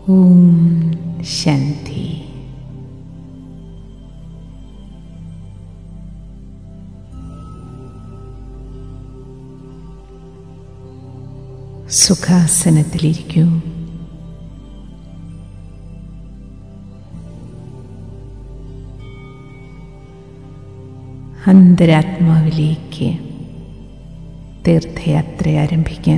ഓം ശാന്തി സുഖാസനത്തിലിരിക്കൂ അന്തരാത്മാവിലേക്ക് തീർത്ഥയാത്ര ആരംഭിക്കാം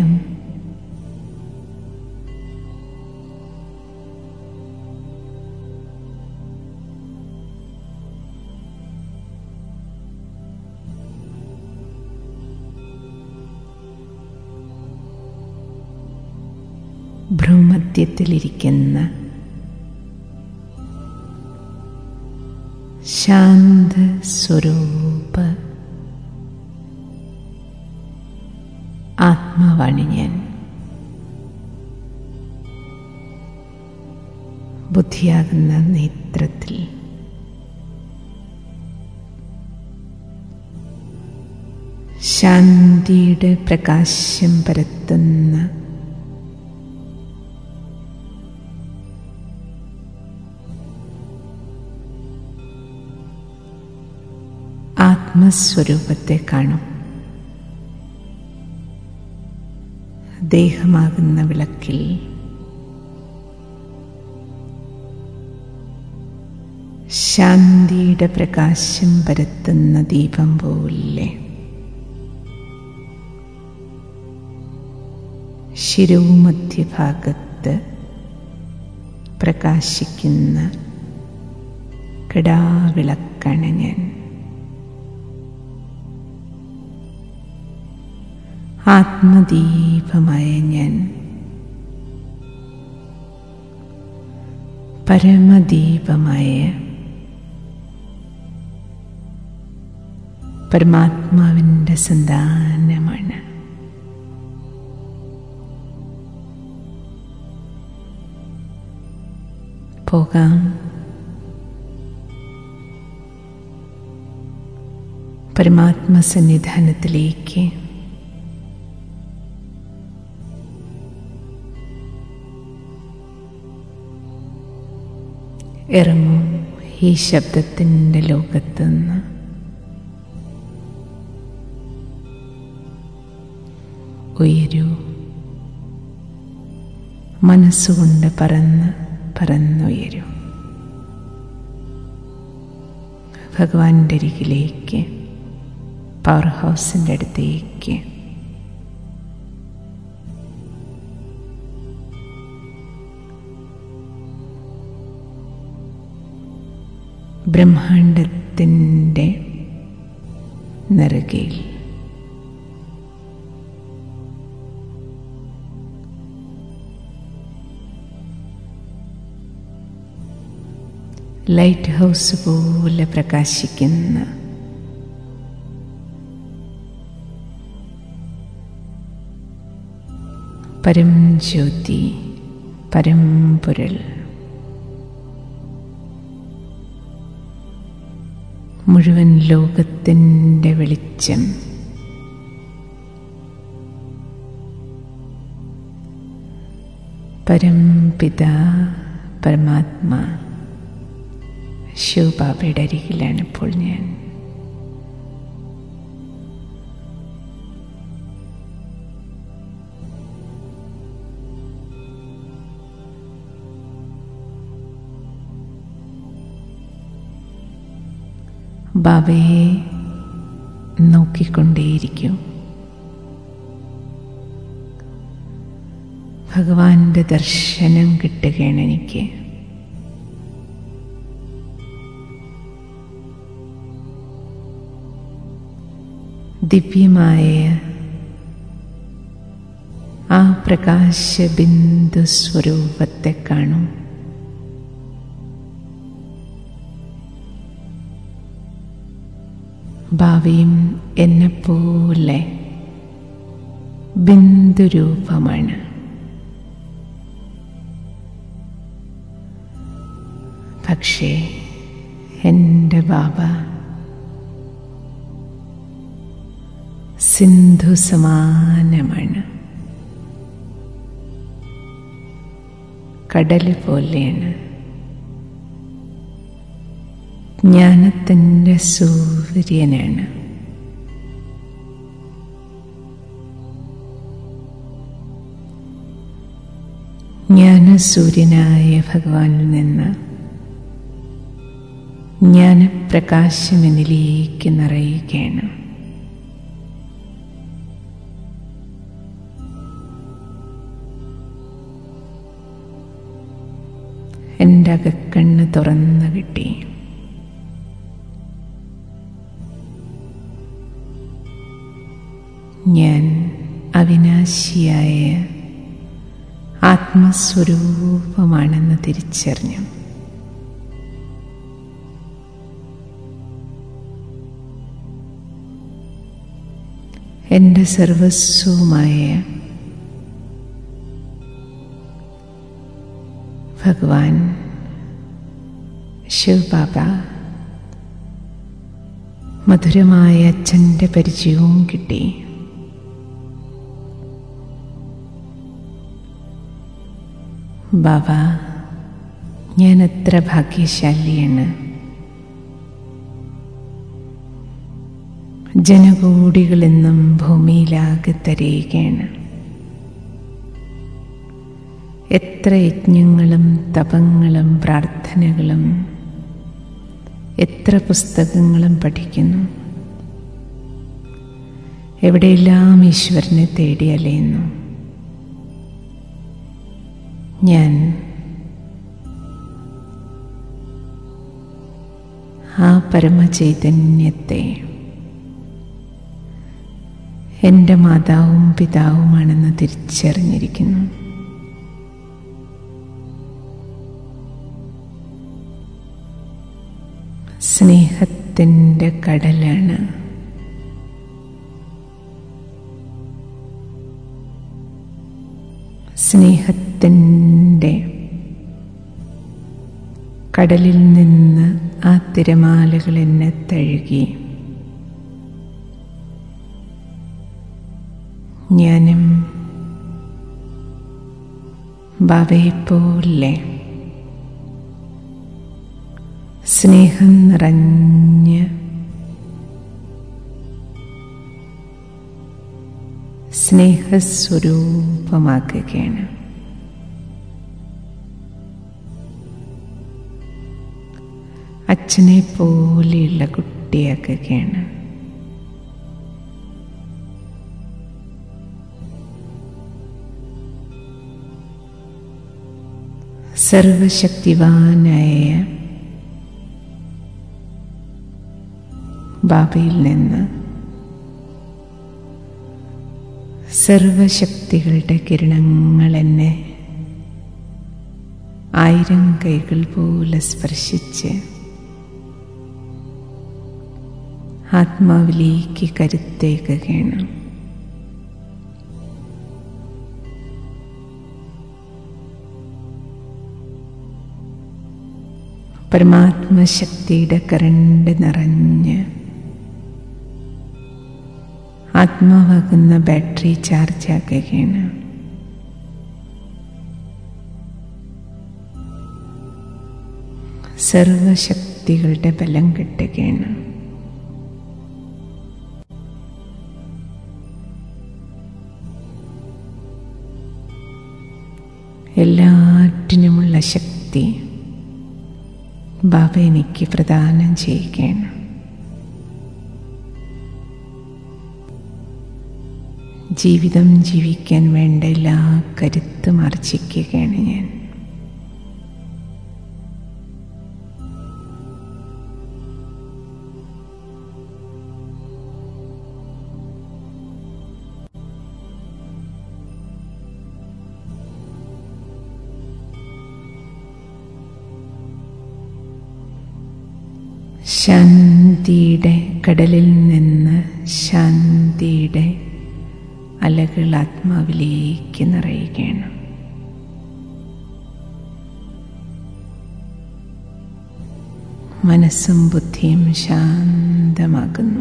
ഭ്രൂമധ്യത്തിലിരിക്കുന്ന ശാന്ത സ്വരൂപ ആത്മാവാണ് ഞാൻ ബുദ്ധിയാകുന്ന നേത്രത്തിൽ ശാന്തിയുടെ പ്രകാശം പരത്തുന്ന ആത്മസ്വരൂപത്തെ കാണും ദേഹമാകുന്ന വിളക്കിൽ ശാന്തിയുടെ പ്രകാശം പരത്തുന്ന ദീപം പോലെ ശിരോമധ്യഭാഗത്ത് പ്രകാശിക്കുന്ന കിടാവിളക്കാണ് ഞാൻ ആത്മദീപമായ ഞാൻ പരമദീപമായ പരമാത്മാവിൻ്റെ സന്താനമാണ് പോകാം പരമാത്മസന്നിധാനത്തിലേക്ക് ഇറങ്ങൂ ഈ ശബ്ദത്തിൻ്റെ ലോകത്ത് നിന്ന് ഉയരൂ മനസ്സുകൊണ്ട് പറന്ന് പറന്നുയരൂ ഭഗവാന്റെ അരികിലേക്ക് പവർ ഹൗസിൻ്റെ അടുത്തേക്ക് ബ്രഹ്മാണ്ടത്തിൻ്റെ നെറുകയിൽ ലൈറ്റ് ഹൗസ് പോലെ പ്രകാശിക്കുന്ന പരം ജ്യോതി പരമ്പൊരുൾ മുഴുവൻ ലോകത്തിൻ്റെ വെളിച്ചം പരംപിത പരമാത്മാ ശിവബാബയുടെ അരികിലാണ് ഇപ്പോൾ ഞാൻ ബാബയെ നോക്കിക്കൊണ്ടേയിരിക്കും ഭഗവാന്റെ ദർശനം കിട്ടുകയാണ് എനിക്ക് ദിവ്യമായ ആ പ്രകാശബിന്ദു സ്വരൂപത്തെ കാണും ഭാവിയും എന്നെപ്പോലെ ബിന്ദുരൂപമാണ് പക്ഷേ എൻ്റെ ബാബ സിന്ധു സമാനമാണ് കടൽ പോലെയാണ് ജ്ഞാനത്തിൻ്റെ സൂര്യനാണ് ജ്ഞാനസൂര്യനായ ഭഗവാനിൽ നിന്ന് ജ്ഞാനപ്രകാശം എന്നിലേക്ക് നിറയുകയാണ് എൻ്റെ അകക്കണ്ണ് തുറന്നു കിട്ടി ഞാൻ അവിനാശിയായ ആത്മസ്വരൂപമാണെന്ന് തിരിച്ചറിഞ്ഞു എൻ്റെ സർവസ്വമായ ഭഗവാൻ ശിവബാബ മധുരമായ അച്ഛൻ്റെ പരിചയവും കിട്ടി ബാബ ഞാൻ എത്ര ഭാഗ്യശാലിയാണ് ജനകോടികളെന്നും ഭൂമിയിലാകെ തരയുകയാണ് എത്ര യജ്ഞങ്ങളും തപങ്ങളും പ്രാർത്ഥനകളും എത്ര പുസ്തകങ്ങളും പഠിക്കുന്നു എവിടെയെല്ലാം ഈശ്വരനെ തേടി അലയുന്നു ഞാൻ ആ പരമചൈതന്യത്തെ എൻ്റെ മാതാവും പിതാവുമാണെന്ന് തിരിച്ചറിഞ്ഞിരിക്കുന്നു സ്നേഹത്തിൻ്റെ കടലാണ് സ്നേഹത്തിൻ്റെ കടലിൽ നിന്ന് ആ തിരമാലകൾ എന്നെ തഴുകി ഞാനും ബാബയെപ്പോലെ സ്നേഹം നിറഞ്ഞ് സ്നേഹസ്വരൂപമാക്കുകയാണ് അച്ഛനെ പോലെയുള്ള കുട്ടിയാക്കുകയാണ് സർവശക്തിവാനായ ബാബയിൽ നിന്ന് സർവശക്തികളുടെ കിരണങ്ങൾ എന്നെ ആയിരം കൈകൾ പോലെ സ്പർശിച്ച് ആത്മാവിലേക്ക് കരുത്തേക്കുകയാണ് പരമാത്മശക്തിയുടെ കരണ്ട് നിറഞ്ഞ് ആത്മാവാകുന്ന ബാറ്ററി ചാർജ് ആക്കുകയാണ് സർവശക്തികളുടെ ബലം കിട്ടുകയാണ് എല്ലാറ്റിനുമുള്ള ശക്തി ബാബ എനിക്ക് പ്രദാനം ചെയ്യുകയാണ് ജീവിതം ജീവിക്കാൻ വേണ്ട എല്ലാ കരുത്തും ആർജിക്കുകയാണ് ഞാൻ ശാന്തിയുടെ കടലിൽ നിന്ന് ശാന്തിയുടെ അലകൾ ആത്മാവിലേക്ക് നിറയുകയാണ് മനസ്സും ബുദ്ധിയും ശാന്തമാകുന്നു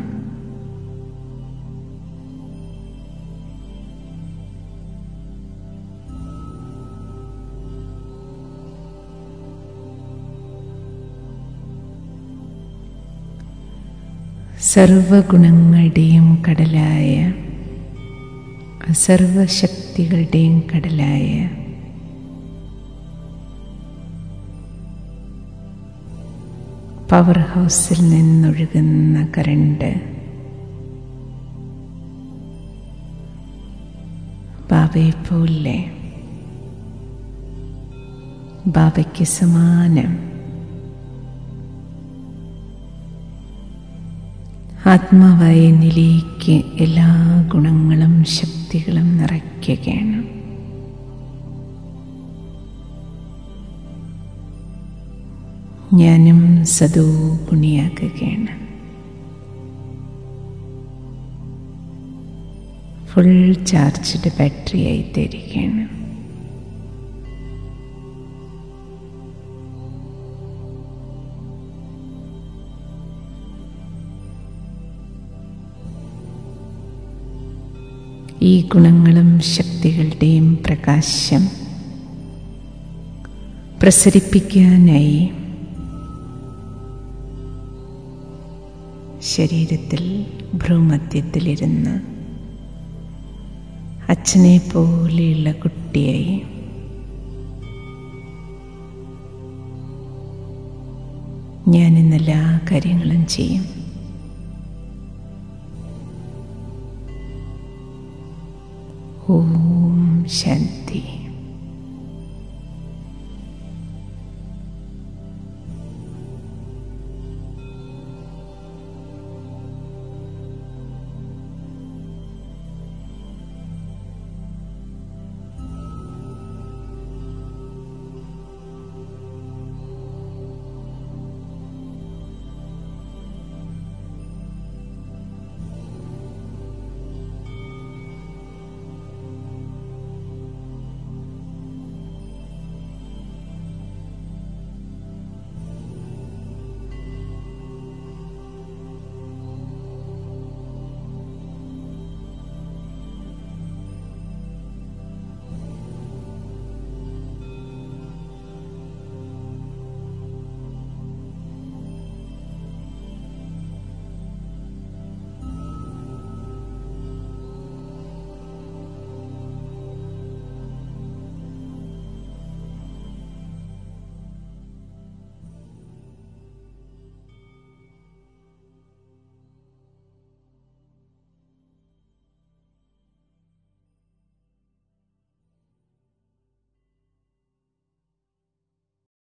സർവഗുണങ്ങളുടെയും കടലായ സർവശക്തികളുടെയും കടലായ പവർ ഹൗസിൽ നിന്നൊഴുകുന്ന കരണ്ട് ബാബയെ പോലെ ബാബയ്ക്ക് സമാനം ആത്മാവായ നിലയ്ക്ക് എല്ലാ ഗുണങ്ങളും ശക്തികളും നിറയ്ക്കുകയാണ് ഞാനും സദോ ഗുണിയാക്കുകയാണ് ഫുൾ ചാർജ്ഡ് ബാറ്ററി ആയി തരികയാണ് ഈ ഗുണങ്ങളും ശക്തികളുടെയും പ്രകാശം പ്രസരിപ്പിക്കാനായി ശരീരത്തിൽ ഭ്രൂമധ്യത്തിലിരുന്ന് അച്ഛനെ പോലെയുള്ള കുട്ടിയായി ഞാൻ ഇന്നെല്ലാ കാര്യങ്ങളും ചെയ്യും ഓം ശാന്തി